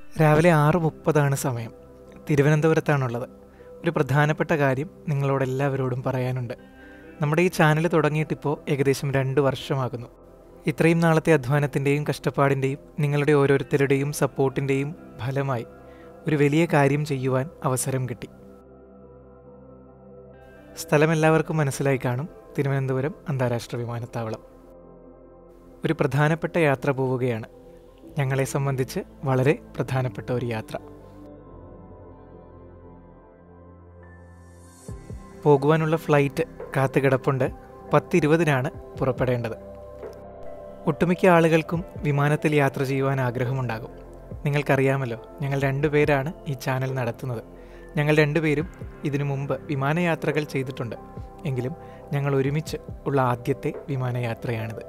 രാവിലെ ആറ് മുപ്പതാണ് സമയം തിരുവനന്തപുരത്താണുള്ളത് ഒരു പ്രധാനപ്പെട്ട കാര്യം നിങ്ങളോടെല്ലാവരോടും പറയാനുണ്ട് നമ്മുടെ ഈ ചാനൽ തുടങ്ങിയിട്ടിപ്പോൾ ഏകദേശം രണ്ട് വർഷമാകുന്നു ഇത്രയും നാളത്തെ അധ്വാനത്തിൻ്റെയും കഷ്ടപ്പാടിൻ്റെയും നിങ്ങളുടെ ഓരോരുത്തരുടെയും സപ്പോർട്ടിൻ്റെയും ഫലമായി ഒരു വലിയ കാര്യം ചെയ്യുവാൻ അവസരം കിട്ടി സ്ഥലം എല്ലാവർക്കും മനസ്സിലായി കാണും തിരുവനന്തപുരം അന്താരാഷ്ട്ര വിമാനത്താവളം ഒരു പ്രധാനപ്പെട്ട യാത്ര പോവുകയാണ് ഞങ്ങളെ സംബന്ധിച്ച് വളരെ പ്രധാനപ്പെട്ട ഒരു യാത്ര പോകുവാനുള്ള ഫ്ലൈറ്റ് കാത്തുകിടപ്പുണ്ട് പത്തിരുപതിനാണ് പുറപ്പെടേണ്ടത് ഒട്ടുമിക്ക ആളുകൾക്കും വിമാനത്തിൽ യാത്ര ചെയ്യുവാൻ ആഗ്രഹമുണ്ടാകും നിങ്ങൾക്കറിയാമല്ലോ ഞങ്ങൾ രണ്ടുപേരാണ് ഈ ചാനൽ നടത്തുന്നത് ഞങ്ങൾ രണ്ടുപേരും ഇതിനു മുമ്പ് വിമാനയാത്രകൾ ചെയ്തിട്ടുണ്ട് എങ്കിലും ഞങ്ങൾ ഒരുമിച്ച് ഉള്ള ആദ്യത്തെ വിമാനയാത്രയാണിത്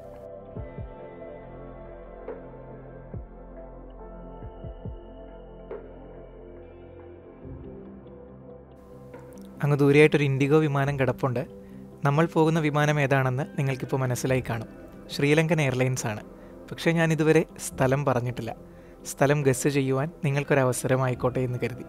അങ്ങ് ദൂരെയായിട്ടൊരു ഇൻഡിഗോ വിമാനം കിടപ്പുണ്ട് നമ്മൾ പോകുന്ന വിമാനം ഏതാണെന്ന് നിങ്ങൾക്കിപ്പോൾ മനസ്സിലായി കാണും ശ്രീലങ്കൻ എയർലൈൻസ് ആണ് പക്ഷേ ഞാൻ ഇതുവരെ സ്ഥലം പറഞ്ഞിട്ടില്ല സ്ഥലം ഗസ് ചെയ്യുവാൻ നിങ്ങൾക്കൊരവസരമായിക്കോട്ടെ എന്ന് കരുതി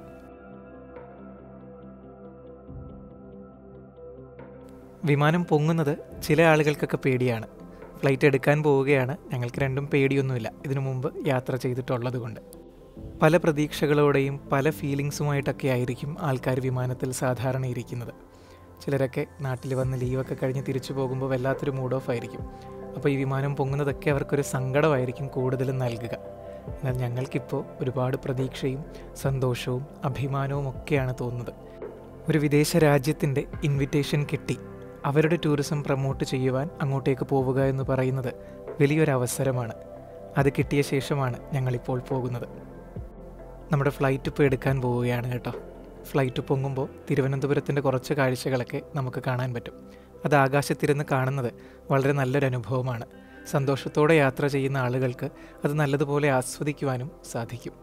വിമാനം പൊങ്ങുന്നത് ചില ആളുകൾക്കൊക്കെ പേടിയാണ് ഫ്ലൈറ്റ് എടുക്കാൻ പോവുകയാണ് ഞങ്ങൾക്ക് രണ്ടും പേടിയൊന്നുമില്ല ഇതിനു മുമ്പ് യാത്ര ചെയ്തിട്ടുള്ളത് കൊണ്ട് പല പ്രതീക്ഷകളോടെയും പല ഫീലിങ്സുമായിട്ടൊക്കെ ആയിരിക്കും ആൾക്കാർ വിമാനത്തിൽ സാധാരണ ഇരിക്കുന്നത് ചിലരൊക്കെ നാട്ടിൽ വന്ന് ലീവൊക്കെ കഴിഞ്ഞ് തിരിച്ചു പോകുമ്പോൾ വല്ലാത്തൊരു മൂഡ് ഓഫ് ആയിരിക്കും അപ്പോൾ ഈ വിമാനം പൊങ്ങുന്നതൊക്കെ അവർക്കൊരു സങ്കടമായിരിക്കും കൂടുതലും നൽകുക എന്നാൽ ഞങ്ങൾക്കിപ്പോൾ ഒരുപാട് പ്രതീക്ഷയും സന്തോഷവും അഭിമാനവും ഒക്കെയാണ് തോന്നുന്നത് ഒരു വിദേശ രാജ്യത്തിൻ്റെ ഇൻവിറ്റേഷൻ കിട്ടി അവരുടെ ടൂറിസം പ്രൊമോട്ട് ചെയ്യുവാൻ അങ്ങോട്ടേക്ക് പോവുക എന്ന് പറയുന്നത് വലിയൊരു അവസരമാണ് അത് കിട്ടിയ ശേഷമാണ് ഞങ്ങളിപ്പോൾ പോകുന്നത് നമ്മുടെ ഫ്ലൈറ്റ് ഇപ്പോൾ എടുക്കാൻ പോവുകയാണ് കേട്ടോ ഫ്ലൈറ്റ് പൊങ്ങുമ്പോൾ തിരുവനന്തപുരത്തിൻ്റെ കുറച്ച് കാഴ്ചകളൊക്കെ നമുക്ക് കാണാൻ പറ്റും അത് ആകാശത്തിരുന്ന് കാണുന്നത് വളരെ നല്ലൊരു അനുഭവമാണ് സന്തോഷത്തോടെ യാത്ര ചെയ്യുന്ന ആളുകൾക്ക് അത് നല്ലതുപോലെ ആസ്വദിക്കുവാനും സാധിക്കും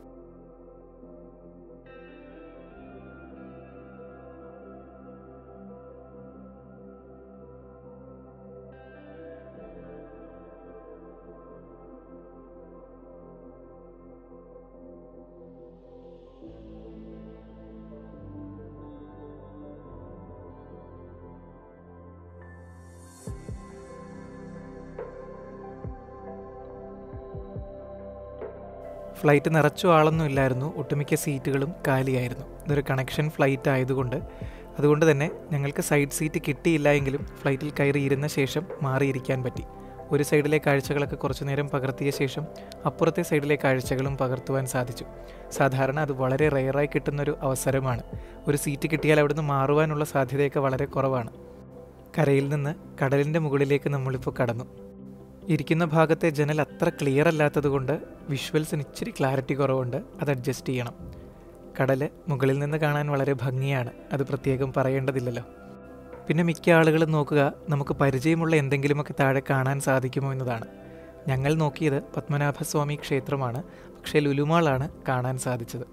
ഫ്ലൈറ്റ് നിറച്ചു ആളൊന്നും ഇല്ലായിരുന്നു ഒട്ടുമിക്ക സീറ്റുകളും കാലിയായിരുന്നു ഇതൊരു കണക്ഷൻ ഫ്ലൈറ്റ് ആയതുകൊണ്ട് അതുകൊണ്ട് തന്നെ ഞങ്ങൾക്ക് സൈഡ് സീറ്റ് കിട്ടിയില്ല എങ്കിലും ഫ്ലൈറ്റിൽ കയറി ഇരുന്ന ശേഷം മാറിയിരിക്കാൻ പറ്റി ഒരു സൈഡിലെ കാഴ്ചകളൊക്കെ കുറച്ചു നേരം പകർത്തിയ ശേഷം അപ്പുറത്തെ സൈഡിലെ കാഴ്ചകളും പകർത്തുവാൻ സാധിച്ചു സാധാരണ അത് വളരെ റെയറായി കിട്ടുന്നൊരു അവസരമാണ് ഒരു സീറ്റ് കിട്ടിയാൽ അവിടുന്ന് മാറുവാനുള്ള സാധ്യതയൊക്കെ വളരെ കുറവാണ് കരയിൽ നിന്ന് കടലിൻ്റെ മുകളിലേക്ക് നമ്മളിപ്പോൾ കടന്നു ഇരിക്കുന്ന ഭാഗത്തെ ജനൽ അത്ര ക്ലിയർ അല്ലാത്തതുകൊണ്ട് വിഷ്വൽസിന് ഇച്ചിരി ക്ലാരിറ്റി കുറവുണ്ട് അത് അഡ്ജസ്റ്റ് ചെയ്യണം കടൽ മുകളിൽ നിന്ന് കാണാൻ വളരെ ഭംഗിയാണ് അത് പ്രത്യേകം പറയേണ്ടതില്ലല്ലോ പിന്നെ മിക്ക ആളുകളും നോക്കുക നമുക്ക് പരിചയമുള്ള എന്തെങ്കിലുമൊക്കെ താഴെ കാണാൻ സാധിക്കുമോ എന്നതാണ് ഞങ്ങൾ നോക്കിയത് പത്മനാഭസ്വാമി ക്ഷേത്രമാണ് പക്ഷേ ലുലുമാളാണ് കാണാൻ സാധിച്ചത്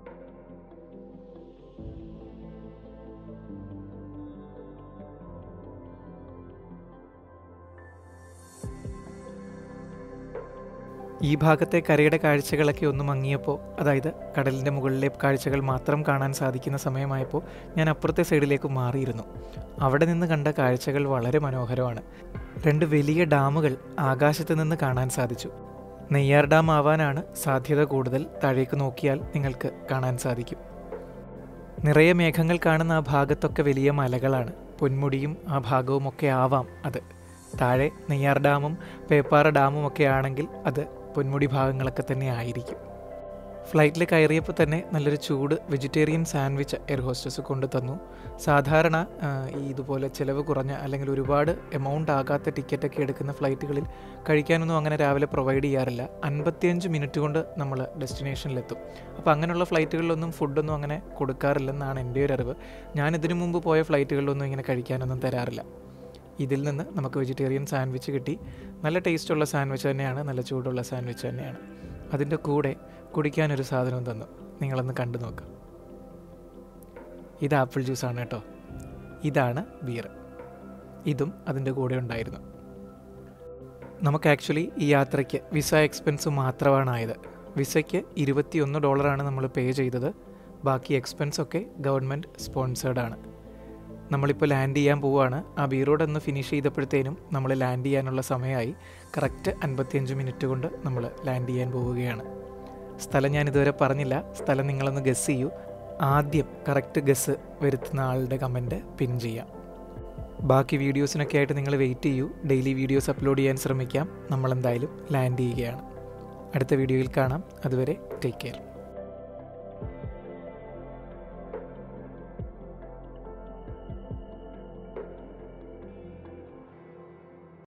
ഈ ഭാഗത്തെ കരയുടെ കാഴ്ചകളൊക്കെ ഒന്ന് മങ്ങിയപ്പോൾ അതായത് കടലിൻ്റെ മുകളിലെ കാഴ്ചകൾ മാത്രം കാണാൻ സാധിക്കുന്ന സമയമായപ്പോൾ ഞാൻ അപ്പുറത്തെ സൈഡിലേക്ക് മാറിയിരുന്നു അവിടെ നിന്ന് കണ്ട കാഴ്ചകൾ വളരെ മനോഹരമാണ് രണ്ട് വലിയ ഡാമുകൾ ആകാശത്ത് നിന്ന് കാണാൻ സാധിച്ചു നെയ്യാർ ഡാം ആവാനാണ് സാധ്യത കൂടുതൽ താഴേക്ക് നോക്കിയാൽ നിങ്ങൾക്ക് കാണാൻ സാധിക്കും നിറയെ മേഘങ്ങൾ കാണുന്ന ആ ഭാഗത്തൊക്കെ വലിയ മലകളാണ് പൊന്മുടിയും ആ ഭാഗവും ഒക്കെ ആവാം അത് താഴെ നെയ്യാർ ഡാമും പേപ്പാറ ഡാമും ഒക്കെ ആണെങ്കിൽ അത് പൊന്മുടി ഭാഗങ്ങളൊക്കെ തന്നെ ആയിരിക്കും ഫ്ലൈറ്റിൽ കയറിയപ്പോൾ തന്നെ നല്ലൊരു ചൂട് വെജിറ്റേറിയൻ സാൻഡ്വിച്ച് എയർ ഹോസ്റ്റസ് കൊണ്ടു തന്നു സാധാരണ ഈ ഇതുപോലെ ചിലവ് കുറഞ്ഞ അല്ലെങ്കിൽ ഒരുപാട് എമൗണ്ട് ആകാത്ത ടിക്കറ്റൊക്കെ എടുക്കുന്ന ഫ്ലൈറ്റുകളിൽ കഴിക്കാനൊന്നും അങ്ങനെ രാവിലെ പ്രൊവൈഡ് ചെയ്യാറില്ല അൻപത്തിയഞ്ച് മിനിറ്റ് കൊണ്ട് നമ്മൾ ഡെസ്റ്റിനേഷനിലെത്തും അപ്പോൾ അങ്ങനെയുള്ള ഫ്ലൈറ്റുകളിലൊന്നും ഫുഡൊന്നും അങ്ങനെ കൊടുക്കാറില്ലെന്നാണ് എൻ്റെ ഒരു അറിവ് ഞാൻ ഇതിനു മുമ്പ് പോയ ഫ്ലൈറ്റുകളിലൊന്നും ഇങ്ങനെ കഴിക്കാനൊന്നും തരാറില്ല ഇതിൽ നിന്ന് നമുക്ക് വെജിറ്റേറിയൻ സാൻഡ്വിച്ച് കിട്ടി നല്ല ടേസ്റ്റുള്ള സാൻഡ്വിച്ച് തന്നെയാണ് നല്ല ചൂടുള്ള സാൻഡ്വിച്ച് തന്നെയാണ് അതിൻ്റെ കൂടെ കുടിക്കാനൊരു സാധനം തന്നു നിങ്ങളൊന്ന് കണ്ടു നോക്കുക ഇത് ആപ്പിൾ ജ്യൂസാണ് കേട്ടോ ഇതാണ് ബിയർ ഇതും അതിൻ്റെ കൂടെ ഉണ്ടായിരുന്നു നമുക്ക് ആക്ച്വലി ഈ യാത്രയ്ക്ക് വിസ എക്സ്പെൻസ് മാത്രമാണ് ആയത് വിസയ്ക്ക് ഇരുപത്തിയൊന്ന് ഡോളറാണ് നമ്മൾ പേ ചെയ്തത് ബാക്കി എക്സ്പെൻസ് ഒക്കെ ഗവൺമെൻറ് സ്പോൺസേർഡ് ആണ് നമ്മളിപ്പോൾ ലാൻഡ് ചെയ്യാൻ പോവുകയാണ് ആ ബീറോഡ് ഒന്ന് ഫിനിഷ് ചെയ്തപ്പോഴത്തേനും നമ്മൾ ലാൻഡ് ചെയ്യാനുള്ള സമയമായി കറക്റ്റ് അൻപത്തിയഞ്ച് മിനിറ്റ് കൊണ്ട് നമ്മൾ ലാൻഡ് ചെയ്യാൻ പോവുകയാണ് സ്ഥലം ഞാൻ ഇതുവരെ പറഞ്ഞില്ല സ്ഥലം നിങ്ങളൊന്ന് ഗസ് ചെയ്യൂ ആദ്യം കറക്റ്റ് ഗസ് വരുത്തുന്ന ആളുടെ കമൻറ്റ് പിൻ ചെയ്യാം ബാക്കി വീഡിയോസിനൊക്കെ ആയിട്ട് നിങ്ങൾ വെയിറ്റ് ചെയ്യൂ ഡെയിലി വീഡിയോസ് അപ്ലോഡ് ചെയ്യാൻ ശ്രമിക്കാം നമ്മളെന്തായാലും ലാൻഡ് ചെയ്യുകയാണ് അടുത്ത വീഡിയോയിൽ കാണാം അതുവരെ ടേക്ക് കെയർ